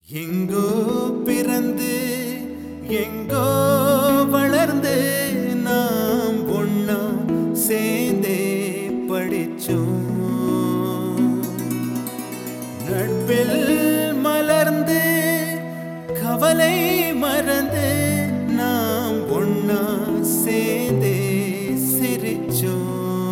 எங்கோ பிறந்து எங்கோ வளர்ந்து நாம் ஒண்ணா சேர்ந்தே படிச்சோம் நட்பில் மலர்ந்து கவலை மறந்து நாம் ஒண்ணா சேர்ந்தே சிரிச்சோம்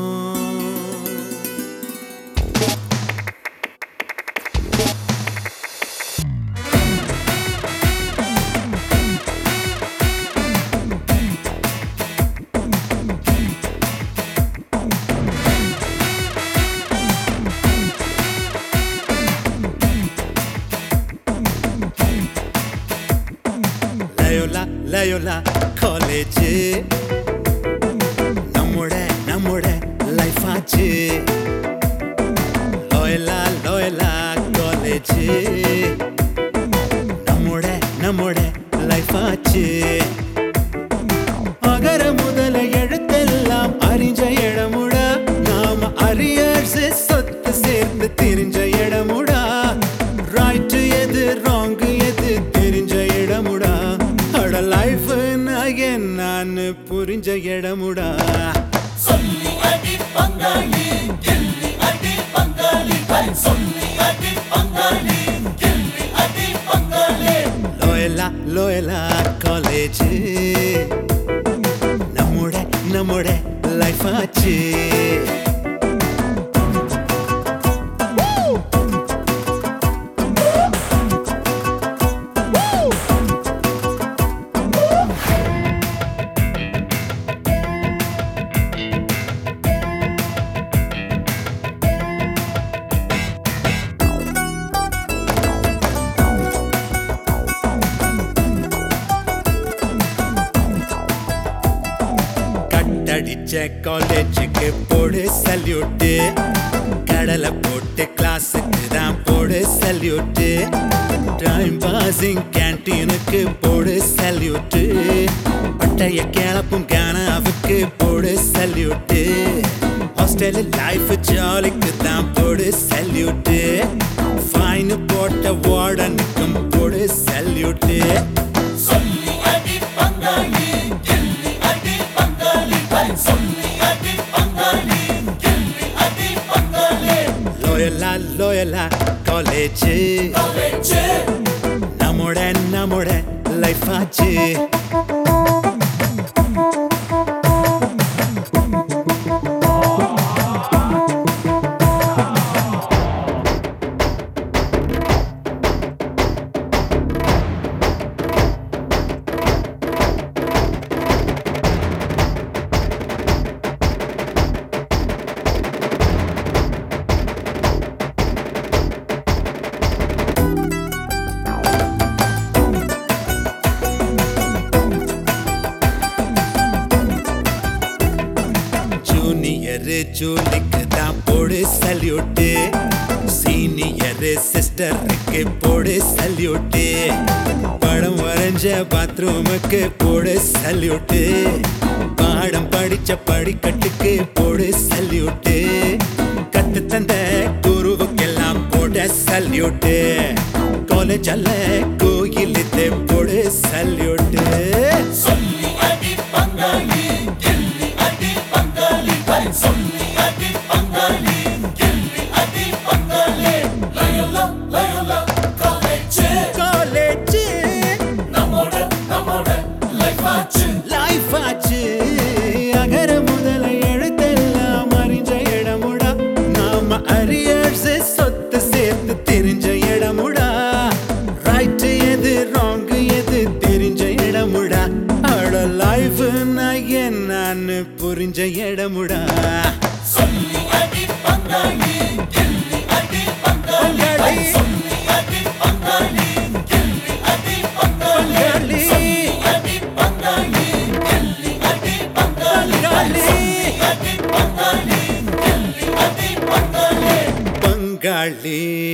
லயோலா லயோலா காலேஜ் நம்மோட நம்மோட லைஃப் ஆச்சு லோயலா லோயலா காலேஜ் நம்மோட நம்மோட லைஃப் ஆச்சு அகர முதல எழுத்தெல்லாம் அறிஞ்ச இடமுடா நாம அரியர்ஸ் சொத்து சேர்ந்து தெரிஞ்ச இடமுடா ரைட் எது ராங் எது தெரிஞ்ச இடமுடா அட லைஃப் நான் புரிஞ்ச இடமுடா சொல்லி அடி பங்காளி கில்லி அடி பங்காளி பல் சொல்லி அடி பங்காளி கில்லி அடி பங்காளி லோயலா லோயலா காலேஜ் நம்மோட நம்மோட லைஃப் ஆச்சு கட்டடிச்ச காலேஜுக்கு போடு சல்யூட்டு கடலை போட்டு கிளாஸுக்கு தான் போடு சல்யூட்டு டைம் பாசிங் கேன்டீனுக்கு போடு சல்யூட்டு பட்டைய கிளப்பும் கேனாவுக்கு போடு சல்யூட்டு ஹாஸ்டல் லைஃப் ஜாலிக்கு தான் போடு சல்யூட்டு ஃபைன் போட்ட வார்டனுக்கும் போடு சல்யூட்டு சொல்லி அடி பங்காளி கில்லி அடி பங்காளி பல் சொல்லி அடி பங்காளி கில்லி அடி பங்காளி லோயலா லோயலா காலேஜ் காலேஜ் நம்மோட நம்மோட லைஃப் ஆச்சு ஜூனியர் ஜூலிக்கு தான் போடு சல்யூட்டு சீனியர் சிஸ்டருக்கு போடு சல்யூட்டு படம் வரைஞ்ச பாத்ரூமுக்கு போடு சல்யூட்டு பாடம் படிச்ச படிக்கட்டுக்கு போடு சல்யூட்டு கத்து தந்த குருவுக்கெல்லாம் போட சல்யூட்டு காலேஜ் அல்ல கோயிலுக்கு போடு சல்யூட்டு சொல்லி அடி பங்காளி கில்லி அடி பங்காளி பல் சொல்லி அடி பங்காளி கில்லி அடி பங்காளி லயோலா லயோலா காலேஜ் காலேஜ் நம்மோட நம்மோட லைஃப் ஆச்சு லைஃப் ஆச்சு அகர முதல எழுத்தெல்லாம் அறிஞ்ச இடமுடா நாம அரியர்ஸ் சொத்து சேர்த்து தெரிஞ்ச இடமுடா ரைட் எது ராங் எது தெரிஞ்ச இடமுடா அட லைஃப் நான் என்னன்னு புரிஞ்ச இடமுடா சொல்லி அடி பங்காளி கில்லி அடி பங்காளி பங்காளி. சொல்லி அடி பங்காளி கில்லி அடி பங்காளி பங்காளி. அடி பங்காளி கில்லி அடி பங்காளி பங்காளி. அடி பங்காளி கில்லி அடி பங்காளி பங்காளி